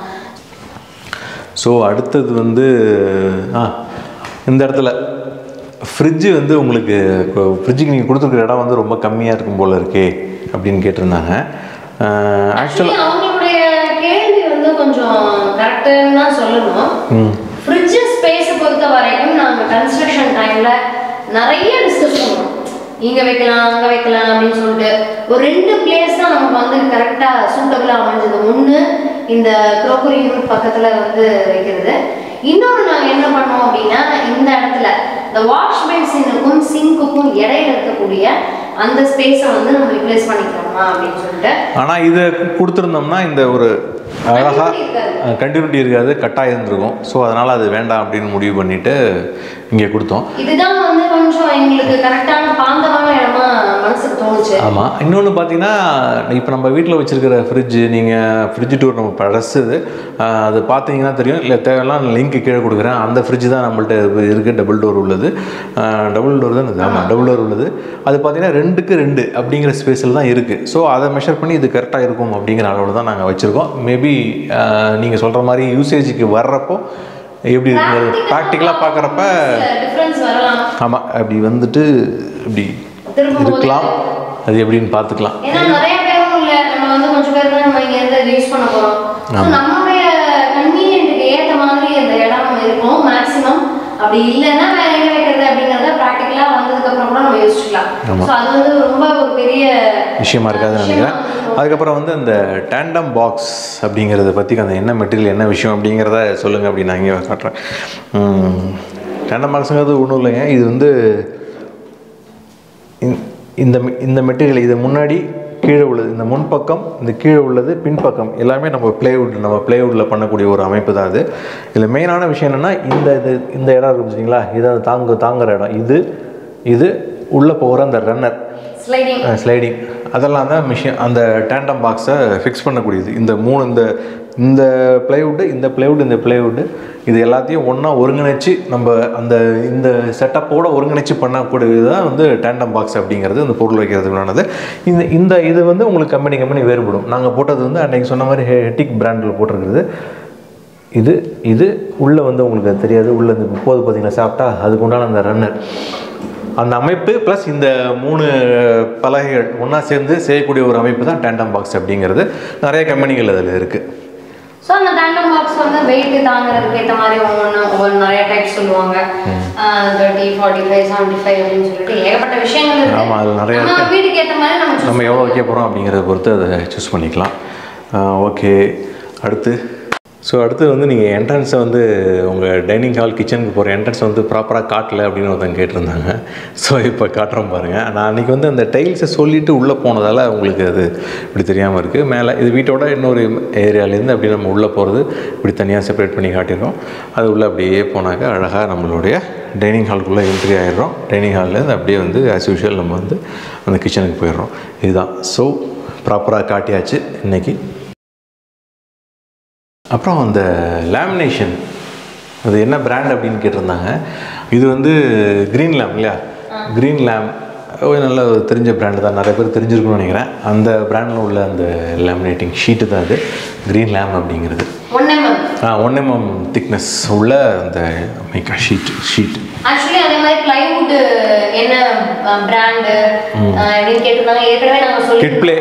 ஸோ அடுத்தது வந்து ஆ இந்த இடத்துல ஃப்ரிட்ஜு வந்து உங்களுக்கு ஃப்ரிட்ஜுக்கு நீங்கள் கொடுத்துருக்குற இடம் வந்து ரொம்ப கம்மியாக இருக்கும் போல இருக்கே அப்படின்னு கேட்டிருந்தாங்க ஆக்சுவலாக Actually, அவங்களுடைய கேள்வி வந்து கொஞ்சம் கரெக்டுன்னு தான் சொல்லணும் ஃப்ரிட்ஜ் ஸ்பேஸை பொறுத்த வரைக்கும் நாங்கள் கன்ஸ்ட்ரக்ஷன் டைமில் நிறைய டிஸ்கஸ் பண்ணுவோம் இங்கே வைக்கலாம் அங்கே வைக்கலாம் அப்படின்னு சொல்லிட்டு ஒரு ரெண்டு பிளேஸ் தான் நமக்கு வந்து கரெக்டாக சூட்டபுளாக அமைஞ்சது ஒன்று இந்த க்ரோக்கரி யூனிட் பக்கத்தில் வந்து வைக்கிறது இன்னொன்று நாங்கள் என்ன பண்ணோம் அப்படின்னா இந்த இடத்துல இந்த வாஷ் பேசினுக்கும் சிங்க்குக்கும் இடையில இருக்கக்கூடிய அந்த ஸ்பேஸை வந்து நம்ம ரிப்ளேஸ் பண்ணிக்கலாமா அப்படின்னு சொல்லிட்டு ஆனால் இதை கொடுத்துருந்தோம்னா இந்த ஒரு அழகாக Continuity இருக்காது. கண்டினியூட்டி இருக்காது கட்டாக இருந்திருக்கும் ஸோ அதனால் அது வேண்டாம் அப்படின்னு முடிவு பண்ணிவிட்டு இங்கே கொடுத்தோம் இதுதான் வந்து கொஞ்சம் எங்களுக்கு கரெக்டான பாந்தமான இடமா மனசுக்கு தோணுச்சு ஆமாம் இன்னொன்று பார்த்தீங்கன்னா இப்போ நம்ம வீட்டில் வச்சுருக்கிற ஃப்ரிட்ஜு நீங்கள் ஃப்ரிட்ஜ் டூர் நம்ம பழசுது ஆஹ் அது பார்த்தீங்கன்னா தெரியும் இல்லை தேவையெல்லாம் லிங்க் கீழே கொடுக்குறேன் அந்த ஃப்ரிட்ஜ் தான் நம்மள்ட்ட இருக்குது டபுள் டோர் உள்ளது டபுள் டோர் தான் இது ஆமாம் டபுள் டோர் உள்ளது அது பார்த்தீங்கன்னா ரெண்டுக்கு ரெண்டு அப்படிங்கிற ஸ்பேஸில் தான் இருக்குது ஸோ அதை மெஷர் பண்ணி இது கரெக்டாக இருக்கும் அப்படிங்கிற அளவில் தான் நாங்கள் வச்சுருக்கோம் மேபி நீங்கள் சொல்கிற மாதிரி யூசேஜுக்கு வர்றப்போ எப்படி இருக்குங்கிறது ப்ராக்டிக்கலாக பார்க்குறப்ப டிஃபரன்ஸ் வரலாம் ஆமாம் அப்படி வந்துட்டு இப்படி திரும்பும்போது- இருக்கலாம் அது எப்படின்னு பார்த்துக்கலாம் ஏன்னா நிறைய பேரும் இல்ல நம்ம வந்து கொஞ்சம் பேர் தான் நம்ம இங்க இருந்து அதை யூஸ் பண்ண போறோம் So, நம்மளுடைய கன்வீனியன்ட்டுக்கு ஏத்த மாதிரி அந்த இடம் இருக்கும் மேக்ஸிமம் அப்படி இல்லைன்னா வேற எங்க வைக்கிறது அப்படிங்கறத ப்ராக்டிக்கலா வந்ததுக்கு அப்புறம் கூட நம்ம யோசிச்சுக்கலாம் ஆமா. ஸோ அது வந்து ரொம்ப ஒரு பெரிய விஷயமா இருக்காதுன்னு நினைக்கிறேன் அதுக்கப்புறம் வந்து இந்த டேண்டம் பாக்ஸ் அப்படிங்கிறத பற்றி அந்த என்ன மெட்டீரியல் என்ன விஷயம் அப்படிங்கிறத சொல்லுங்கள் அப்படின்னு நான் இங்கே காட்டுறேன் டேண்டம் பாக்ஸுங்கிறது ஒன்றும் இல்லைங்க இது வந்து இந்த- இந்த மெ- இந்த மெட்டீரியல் இது முன்னாடி கீழே உள்ளது இந்த முன்பக்கம் இந்த கீழே உள்ளது பின்பக்கம் எல்லாமே நம்ம பிளேவுட் நம்ம பிளேவுட்டில் பண்ணக்கூடிய ஒரு அமைப்பு தான் அது இதில் மெயினான விஷயம் என்னென்னா இந்த இது இந்த இடம் இருக்குது பார்த்தீங்களா இது அது தாங்க தாங்குற இடம் இது இது உள்ளே போகிற அந்த ரன்னர் ஸ்லைடிங் ஸ்லைடிங் அதெல்லாம் தான் மிஷின் அந்த டேண்டம் பாக்ஸை ஃபிக்ஸ் பண்ணக்கூடியது இந்த மூணு இந்த இந்த பிளைவுட்டு இந்த பிளைவுட் இந்த பிளைவுட்டு இது எல்லாத்தையும் ஒன்றா ஒருங்கிணைச்சு நம்ம அந்த இந்த செட்டப்போட ஒருங்கிணைச்சு பண்ணக்கூடியது தான் வந்து டேண்டம் பாக்ஸ் அப்படிங்கிறது இந்த பொருள் வைக்கிறதுக்குள்ளானது இந்த இந்த இது வந்து உங்களுக்கு கம்பெனி கம்பெனி வேறுபடும் நாங்கள் போட்டது வந்து அன்றைக்கி சொன்ன மாதிரி ஹெட்டிக் பிராண்டில் போட்டிருக்கிறது இது இது உள்ளே வந்து உங்களுக்கு அது தெரியாது உள்ளே இந்த போது பார்த்தீங்கன்னா சாப்பிட்டா அதுக்கு உண்டான அந்த ரன்னர் அந்த அமைப்பு ப்ளஸ் இந்த மூணு பலகைகள் ஒன்றா சேர்ந்து செய்யக்கூடிய ஒரு அமைப்பு தான் டேண்டம் பாக்ஸ் அப்படிங்கிறது நிறைய கம்பெனிகள் அதில் இருக்குது ஸோ அந்த டேண்டம் பாக்ஸ் வந்து வெயிட் தாங்குறதுக்கு ஏற்ற மாதிரி ஒவ்வொன்று ஒவ்வொரு நிறைய டைப் சொல்லுவாங்க thirty forty five seventy five அப்படின்னு சொல்லிட்டு ஏகப்பட்ட விஷயங்கள் இருக்கு ஆமா, அதுல நிறைய நம்ம இருக்கு. வீட்டுக்கு ஏற்ற மாதிரி நம்ம choose நம்ம எவ்வளோ வைக்க போகிறோம் அப்படிங்கிறத பொறுத்து அதை சூஸ் பண்ணிக்கலாம் ஓகே அடுத்து ஸோ அடுத்து வந்து நீங்கள் என்ட்ரன்ஸை வந்து உங்கள் டைனிங் ஹால் கிச்சனுக்கு போகிற என்ட்ரன்ஸ் வந்து ப்ராப்பராக காட்டல அப்படின்னு ஒருத்தங்க கேட்டிருந்தாங்க ஸோ இப்போ காட்டுறோம் பாருங்கள் நான் அன்றைக்கி வந்து அந்த டைல்ஸை சொல்லிவிட்டு உள்ளே போனதால் உங்களுக்கு அது இப்படி தெரியாமல் இருக்குது மேலே இது வீட்டோட இன்னொரு ஏரியாலேருந்து அப்படி நம்ம உள்ளே போகிறது இப்படி தனியாக செப்பரேட் பண்ணி காட்டிடுறோம் அது உள்ளே அப்படியே போனாக்க அழகாக நம்மளுடைய டைனிங் ஹாலுக்குள்ளே என்ட்ரி ஆகிடுறோம் டைனிங் ஹால்லேருந்து அப்படியே வந்து ஆஸ் யூஷுவல் நம்ம வந்து அந்த கிச்சனுக்கு போயிடுறோம் இதுதான் ஸோ ப்ராப்பராக காட்டியாச்சு இன்னைக்கு அப்புறம் அந்த லேமினேஷன் அது என்ன பிராண்ட் அப்படின்னு கேட்டிருந்தாங்க இது வந்து க்ரீன் லேம் இல்லையா க்ரீன் லேம் நல்ல ஒரு தெரிஞ்ச பிராண்டு தான் நிறைய பேர் தெரிஞ்சிருக்கும்னு நினைக்கிறேன் அந்த பிராண்டில் உள்ள அந்த லேமினேட்டிங் ஷீட்டு தான் அது க்ரீன் லேம் அப்படிங்கிறது one mm one mm thickness உள்ள அந்த மேக்கா ஷீட் ஷீட் ஆக்சுவலி அதே மாதிரி பிளைவுட் என்ன பிராண்டு அப்படின்னு கேட்டிருந்தாங்க ஏற்கனவே நாங்கள் சொல்லி Kitply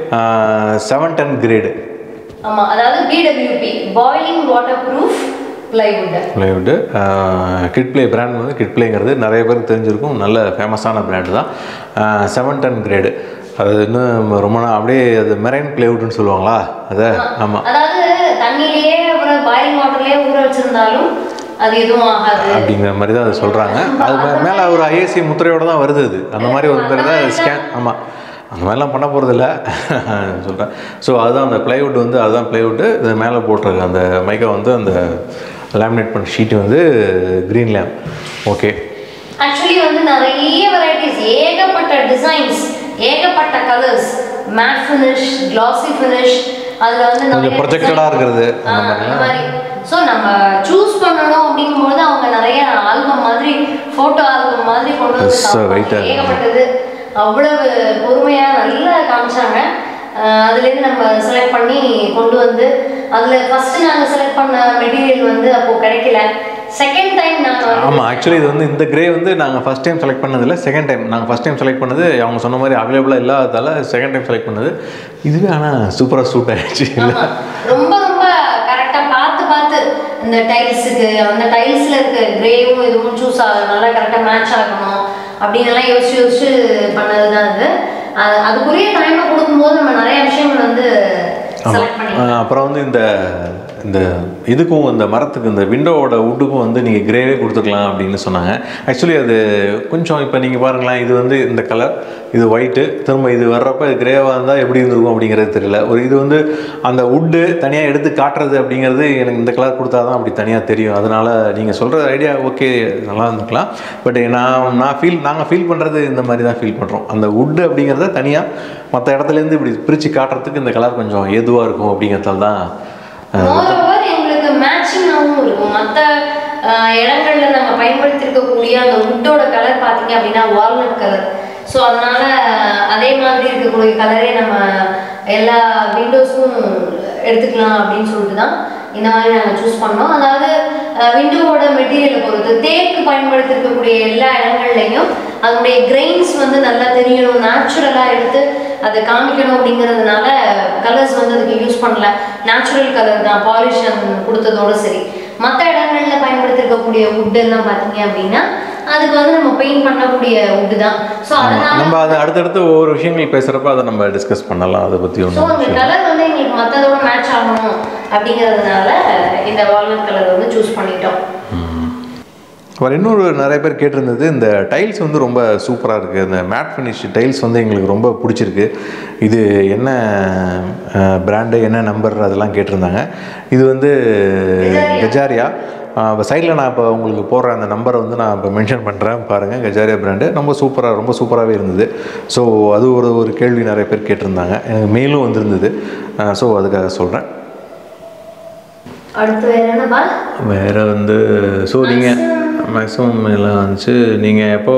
seven ten grade ஆமா அதாவது BWP boiling water proof plywood plywood Kitply brand வந்து கிட் பிளேங்கிறது நிறைய பேருக்கு தெரிஞ்சிருக்கும் நல்ல ஃபேமஸான பிராண்டு தான் செவன் டென் கிரேடு அது இன்னும் ரொம்ப நாள் அப்படியே அது மெரைன் பிளேவுட்னு சொல்லுவாங்களா அதை ஆமாம் அதாவது தண்ணியிலேயே அப்புறம் பாய்லிங் வாட்டர்லயே ஊற வச்சிருந்தாலும் அது எதுவும் ஆகாது அப்படிங்கிற மாதிரி தான் அது சொல்கிறாங்க அது மே- மேலே ஒரு ஐஏசி முத்திரையோட தான் வருது அது அந்த மாதிரி ஒரு பேர் தான் ஸ்கேன் ஆமாம் அந்த மாதிரிலாம் பண்ண போகிறதில்ல சொல்கிறேன் ஸோ அதுதான் அந்த ப்ளைவுட் வந்து அதுதான் ப்ளைவுட்டு இது மேலே போட்டிருக்கு அந்த மைக்கா வந்து அந்த லேமினேட் பண்ண ஷீட்டு வந்து க்ரீன் லேம் ஓகே ஆக்சுவலி வந்து நிறைய வெரைட்டிஸ் ஏகப்பட்ட டிசைன்ஸ் ஏகப்பட்ட colours matte finish classy finish அதுல வந்து நிறைய கொஞ்சம் projected ஆ design- இருக்கிறது, ஆ, அந்த அந்த மாதிரி ஸோ நம்ம சூஸ் பண்ணணும் அப்படிங்கும்போது அவங்க நிறைய ஆல்பம் மாதிரி ஃபோட்டோ ஆல்பம் மாதிரி கொண்டு வந்து Yes, காமிப்பாங்க. right. ஏகப்பட்டது அவ்வளவு பொறுமையா நல்லா காமிச்சாங்க அஹ் அதுலேருந்து நம்ம செலக்ட் பண்ணி கொண்டு வந்து அதில் ஃபர்ஸ்ட் நாங்கள் செலக்ட் பண்ண மெட்டீரியல் வந்து அப்போ கிடைக்கல செகண்ட் டைம் நாங்கள் வந்து ஆமாம் ஆக்சுவலி இது வந்து இந்த கிரே வந்து நாங்கள் ஃபஸ்ட் டைம் செலக்ட் பண்ணதில்ல செகண்ட் டைம் நாங்கள் ஃபஸ்ட் டைம் செலக்ட் பண்ணது அவங்க சொன்ன மாதிரி அவைலபிளாக இல்லாததால செகண்ட் டைம் செலக்ட் பண்ணது இதுவே ஆனால் சூப்பராக சூட் ஆயிடுச்சு இல்லை ஆமா. ரொம்ப ரொம்ப கரெக்டா பார்த்து பார்த்து இந்த டைல்ஸுக்கு அந்த டைல்ஸ்ல இருக்க கிரேவும் இதுவும் சூஸ் ஆகும் நல்லா கரெக்டா மேட்ச் ஆகணும் அப்படின்னு எல்லாம் யோசிச்சு யோசிச்சு பண்ணதுதான் அது அது- அதுக்குரிய டைமை கொடுக்கும்போது நம்ம நிறைய விஷயங்கள் வந்து செலக்ட் பண்ணி ஆமாம் அப்புறம் வந்து இந்த இந்த இதுக்கும் இந்த மரத்துக்கு இந்த விண்டோவோட வுட்டுக்கும் வந்து நீங்கள் கிரேவே கொடுத்துக்கலாம் அப்படின்னு சொன்னாங்க ஆக்சுவலி அது கொஞ்சம் இப்போ நீங்கள் பாருங்களேன் இது வந்து இந்த கலர் இது ஒயிட்டு திரும்ப இது வர்றப்ப இது கிரேவாக இருந்தால் எப்படி இருந்திருக்கும் அப்படிங்கிறது தெரியல ஒரு இது வந்து அந்த வுட்டு தனியாக எடுத்து காட்டுறது அப்படிங்கிறது எனக்கு இந்த கலர் கொடுத்தா தான் அப்படி தனியாக தெரியும் அதனால் நீங்கள் சொல்கிற ஐடியா ஓகே நல்லா இருந்துக்கலாம் பட் நான் நான் ஃபீல் நாங்கள் ஃபீல் பண்ணுறது இந்த மாதிரி தான் ஃபீல் பண்ணுறோம் அந்த வுட்டு அப்படிங்கிறத தனியாக மற்ற இடத்துலேருந்து இப்படி பிரித்து காட்டுறதுக்கு இந்த கலர் கொஞ்சம் ஏதுவாக இருக்கும் அப்படிங்கிறதால தான் மோரோவர் எங்களுக்கு மேட்சிங்காகவும் இருக்கும் மற்ற இடங்கள்ல நம்ம பயன்படுத்தியிருக்கக்கூடிய அந்த வுட்டோட கலர் பார்த்தீங்க அப்படின்னா வால்நட் கலர் ஸோ அதனால அதே மாதிரி இருக்கக்கூடிய கலரே நம்ம எல்லா விண்டோஸும் எடுத்துக்கலாம் அப்படின்னு சொல்லிட்டு தான் இந்த மாதிரி நாங்கள் சூஸ் பண்ணோம் அதாவது விண்டோவோட மெட்டீரியலை பொறுத்து தேக்கு பயன்படுத்தியிருக்கக்கூடிய எல்லா இடங்கள்லையும் அதனுடைய கிரெயின்ஸ் வந்து நல்லா தெரியணும் நேச்சுரலாக எடுத்து அதை காமிக்கணும் அப்படிங்கிறதுனால கலர்ஸ் வந்து அதுக்கு யூஸ் பண்ணல நேச்சுரல் கலர் தான் பாலிஷன் கொடுத்ததோட சரி மற்ற இடங்கள்ல பயன்படுத்திருக்கக்கூடிய wood எல்லாம் பார்த்தீங்க அப்படின்னா அதுக்கு வந்து நம்ம பெயிண்ட் பண்ணக்கூடிய wood தான் ஸோ அதனால நம்ம அதை அடுத்தடுத்து ஒவ்வொரு விஷயங்கள் பேசுகிறப்ப அதை நம்ம டிஸ்கஸ் பண்ணலாம் அதை பற்றி ஸோ ஒன்றும் அந்த கலர் வந்து எங்களுக்கு மற்றதோட மேட்ச் ஆகணும் அப்படிங்கிறதுனால இந்த வால்நட் கலர் வந்து சூஸ் பண்ணிட்டோம் அப்புறம் இன்னொரு நிறைய பேர் கேட்டிருந்தது இந்த டைல்ஸ் வந்து ரொம்ப சூப்பராக இருக்குது இந்த மேட் ஃபினிஷ் டைல்ஸ் வந்து எங்களுக்கு ரொம்ப பிடிச்சிருக்கு இது என்ன பிராண்டு என்ன நம்பர் அதெல்லாம் கேட்டிருந்தாங்க இது வந்து கஜாரியா சைடில் நான் இப்போ உங்களுக்கு போடுற அந்த நம்பரை வந்து நான் இப்போ மென்ஷன் பண்ணுறேன் பாருங்கள் கஜாரியா பிராண்டு ரொம்ப சூப்பராக ரொம்ப சூப்பராகவே இருந்தது ஸோ அது ஒரு ஒரு கேள்வி நிறைய பேர் கேட்டிருந்தாங்க எனக்கு மெயிலும் வந்திருந்தது ஸோ அதுக்காக சொல்கிறேன் அடுத்து வேற என்னப்பா வேறு வந்து ஸோ நீங்கள் மேக்ஸிமம் எல்லாம் வந்துச்சு நீங்கள் எப்போ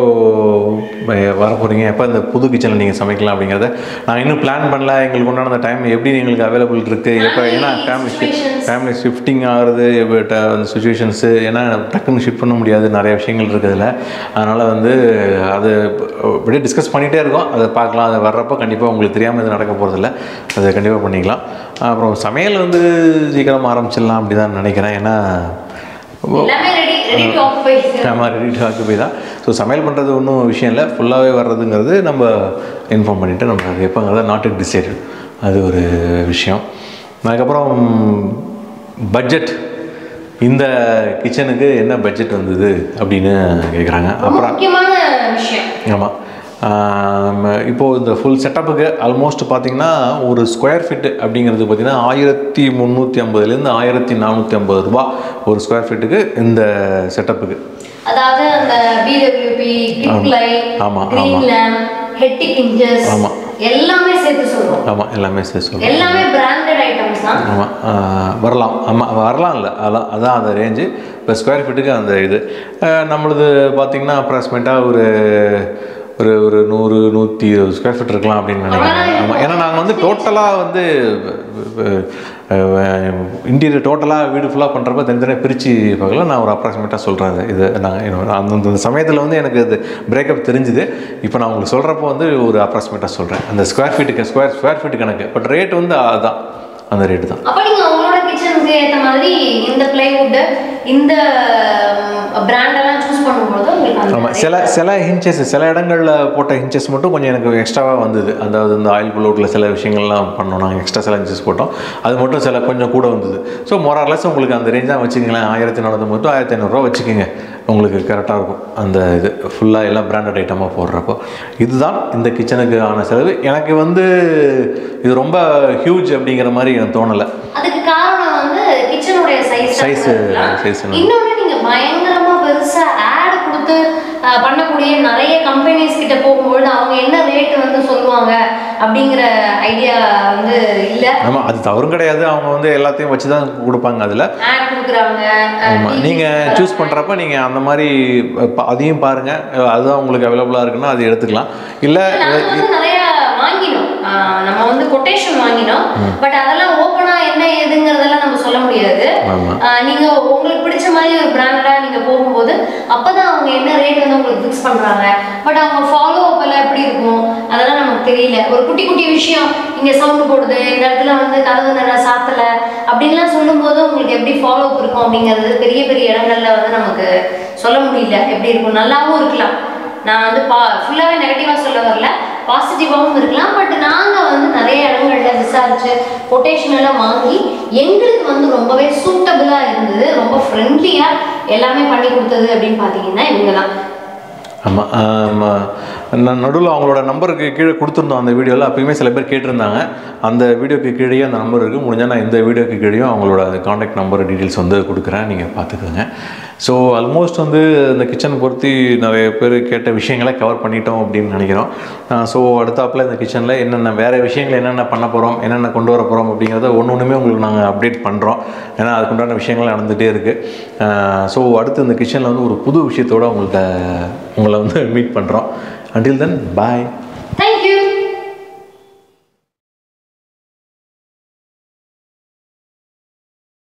வர போகிறீங்க எப்போ இந்த புது கிச்சனில் நீங்கள் சமைக்கலாம் அப்படிங்கிறத நான் இன்னும் பிளான் பண்ணல எங்களுக்கு உண்டான அந்த டைம் எப்படி எங்களுக்கு அவைலபிள் இருக்குது எப்போ ஏன்னா ஃபேமிலி Situations. ஃபேமிலி ஷிஃப்டிங் ஆகிறது இப்போ அந்த சுச்சுவேஷன்ஸு ஏன்னா டக்குன்னு ஷிஃப்ட் பண்ண முடியாது நிறைய விஷயங்கள் இருக்குதுல அதனால் வந்து அது அப்படியே டிஸ்கஸ் பண்ணிகிட்டே இருக்கோம் அதை பார்க்கலாம் அது வர்றப்போ கண்டிப்பாக உங்களுக்கு தெரியாமல் இது நடக்க போகிறதில்ல அதை கண்டிப்பாக பண்ணிக்கலாம் அப்புறம் சமையல் வந்து சீக்கிரமாக ஆரம்பிச்சிடலாம் அப்படி தான் நினைக்கிறேன் ஏன்னா எல்லாமே ரெடி ரெடி டு ஆக்குபை நம்ம ரெடி டு ஆக்குபை தான் ஸோ சமையல் பண்ணுறது ஒன்றும் விஷயம் இல்லை ஃபுல்லாகவே வர்றதுங்கிறது நம்ம இன்ஃபார்ம் பண்ணிவிட்டு நம்ம அது எப்போங்கிறத நாட் இட் டிசைடட் அது ஒரு விஷயம் அதுக்கப்புறம் பட்ஜெட் இந்த கிச்சனுக்கு என்ன பட்ஜெட் வந்தது அப்படின்னு கேட்குறாங்க ரொம்ப அப்புறம் முக்கியமான விஷயம் ஆமாம் இப்போது இந்த ஃபுல் செட்டப்புக்கு ஆல்மோஸ்ட் பார்த்தீங்கன்னா ஒரு ஸ்கொயர் ஃபீட்டு அப்படிங்கிறது பார்த்தீங்கன்னா ஆயிரத்தி முந்நூற்றி ஐம்பதுலேருந்து ஆயிரத்தி நானூற்றி ஐம்பது ரூபா ஒரு ஸ்கொயர் ஃபீட்டுக்கு இந்த செட்டப்புக்கு அதாவது அந்த பிடபிள்யூபி கிப்லை ஆமா, கிரீன் ஆமா. லேம்ப் ஹெட்டிக் இன்ஜஸ் ஆமா. எல்லாமே சேர்த்து சொல்றோம் ஆமாம் எல்லாமே சரி சொல்லுங்கள் எல்லாமே பிராண்டட் ஐட்டம்ஸ் தான் ஆமாம் வரலாம் ஆமாம் வரலாம் இல்லை அதான் அதான் அந்த ரேஞ்சு இப்போ ஸ்கொயர் ஃபீட்டுக்கு அந்த இது அஹ், நம்மளது பார்த்திங்கன்னா அப்ராக்சிமேட்டாக ஒரு ஒரு ஒரு நூறு நூற்றி இருபது ஸ்கொயர் ஃபீட் இருக்கலாம் அப்படின்னு நினைக்கிறேன் ஆமாம் ஏன்னா நாங்கள் வந்து டோட்டலாக வந்து இன்டீரியர் டோட்டலாக வீடு ஃபுல்லாக பண்ணுறப்ப தனித்தனியாக பிரித்து பார்க்கல நான் ஒரு அப்ராக்சிமேட்டாக சொல்கிறேன் இது நான் அந்த சமயத்தில் வந்து எனக்கு இது பிரேக்கப் தெரிஞ்சுது இப்போ நான் உங்களுக்கு சொல்கிறப்போ வந்து ஒரு அப்ராக்சிமேட்டாக சொல்கிறேன் அந்த ஸ்கொயர் ஃபீட்டுக்கு ஸ்கொயர் ஸ்கொயர் ஃபீட் கணக்கு பட் ரேட் வந்து அதுதான் அந்த ரேட்டு தான் அப்ப நீங்க உங்களோட கிச்சனுக்கு ஏத்த மாதிரி இந்த பிளைவுட் இந்த பிராண்ட் எல்லாம் சூஸ் பண்ணும்போது உங்களுக்கு அந்த ஆமாம் சில சில ஹின்ச்சஸ் சில இடங்களில் போட்ட ஹின்ச்சஸ் மட்டும் கொஞ்சம் எனக்கு எக்ஸ்ட்ராவாக வந்தது அதாவது இந்த ஆயில் புல்லோட்டில் சில விஷயங்கள்லாம் பண்ணோம் நாங்கள் எக்ஸ்ட்ரா சில ஹின்ச்சஸ் போட்டோம் அது மட்டும் சில கொஞ்சம் கூட வந்தது ஸோ மொரார்லெஸ் உங்களுக்கு அந்த ரேஞ்ச் தான் வச்சுக்கங்களேன் ஆயிரத்தி நானூற்றி மட்டும் ஆயிரத்தி ஐநூறுரூவா வச்சுக்கோங்க உங்களுக்கு கரெக்டாக இருக்கும் அந்த இது ஃபுல்லாக எல்லாம் பிராண்டட் ஐட்டமாக போடுறப்போ இதுதான் இந்த கிச்சனுக்கு ஆன செலவு எனக்கு வந்து இது ரொம்ப ஹியூஜ் அப்படிங்கிற மாதிரி எனக்கு தோணலை அதுக்கு காரணம் வந்து கிச்சனுடைய சைஸ் Size, size என்ன? இன்னொன்னு நீங்க பயங்கரமா பெருசா ஆட் கொடுத்து அஹ், பண்ணக்கூடிய நிறைய கம்பெனிஸ் கிட்ட போகும்பொழுது அவங்க என்ன ரேட் வந்து சொல்லுவாங்க அப்படிங்கிற ஐடியா வந்து இல்ல ஆமாம் அது தவறும் கிடையாது அவங்க வந்து எல்லாத்தையும் வச்சு தான் கொடுப்பாங்க அதில் ஆட் கொடுக்குறாங்க அஹ், ஆமாம் TV நீங்கள் சூஸ் பண்ணுறப்ப நீங்கள் அந்த மாதிரி ப- அதையும் பாருங்கள் அதுதான் உங்களுக்கு அவைலபிளாக இருக்குன்னா அது எடுத்துக்கலாம் இல்லை நாங்க வந்து நிறைய வாங்கினோம் ஆஹ் நம்ம வந்து கொட்டேஷன் வாங்கினோம் பட் அதெல்லாம் ஓப்பனா என்ன ஏதுங்கிறதெல்லாம் நம்ம சொல்ல முடியாது ஆமாம் ஆஹ் நீங்க உங்களுக்கு பிடிச்ச மாதிரி ஒரு பிராண்டடா நீங்க போகும்போது அப்பதான் அவங்க என்ன ரேட் வந்து உங்களுக்கு ஃபிக்ஸ் பண்றாங்க பட் அவங்க ஃபாலோ அப் எல்லாம் எப்படி இருக்கும் அதெல்லாம் நமக்கு தெரியல ஒரு குட்டி குட்டி விஷயம் இங்க சவுண்ட் போடுது இந்த இடத்துல வந்து கதவு நேரம் சாத்தல அப்படின்லாம் சொல்லும்போது உங்களுக்கு எப்படி ஃபாலோ அப் இருக்கும் அப்படிங்கிறது பெரிய பெரிய இடங்கள்ல வந்து நமக்கு சொல்ல முடியல எப்படி இருக்கும் நல்லாவும் இருக்கலாம் நான் வந்து பா ஃபுல்லாகவே நெகட்டிவாக சொல்ல வரல பாசிட்டிவாகவும் இருக்கலாம் பட் நாங்கள் வந்து நிறைய இடங்கள்ல விசாரிச்சு கொட்டேஷன் எல்லாம் வாங்கி எங்களுக்கு வந்து ரொம்பவே சூட்டபிளாக இருந்தது ரொம்ப ஃப்ரெண்ட்லியாக எல்லாமே பண்ணி கொடுத்தது அப்படின்னு பார்த்தீங்கன்னா இவங்க தான் ஆமாம் நான் நடுவில் அவங்களோட நம்பருக்கு கீழே கொடுத்துருந்தோம் அந்த வீடியோவில் அப்பயுமே சில பேர் கேட்டிருந்தாங்க அந்த வீடியோக்கு கீழேயே அந்த நம்பர் இருக்குது முடிஞ்சால் நான் இந்த வீடியோக்கு கீழேயும் அவங்களோட காண்டாக்ட் நம்பர் டீட்டெயில்ஸ் வந்து கொடுக்குறேன் நீங்கள் பார்த்துக்கோங்க ஸோ ஆல்மோஸ்ட் வந்து இந்த கிச்சனை பொறுத்து நிறைய பேர் கேட்ட விஷயங்களை கவர் பண்ணிட்டோம் அப்படின்னு நினைக்கிறோம் ஸோ அடுத்தாப்பில் இந்த கிச்சனில் என்னென்ன வேறு விஷயங்கள் என்னென்ன பண்ண போகிறோம் என்னென்ன கொண்டு வர போகிறோம் அப்படிங்கிறத ஒன்று ஒன்றுமே உங்களுக்கு நாங்கள் அப்டேட் பண்ணுறோம் ஏன்னா அதுக்குண்டான விஷயங்கள் நடந்துகிட்டே இருக்குது ஸோ அடுத்து இந்த கிச்சனில் வந்து ஒரு புது விஷயத்தோடு உங்கள்கிட்ட உங்களை வந்து மீட் பண்ணுறோம் until then bye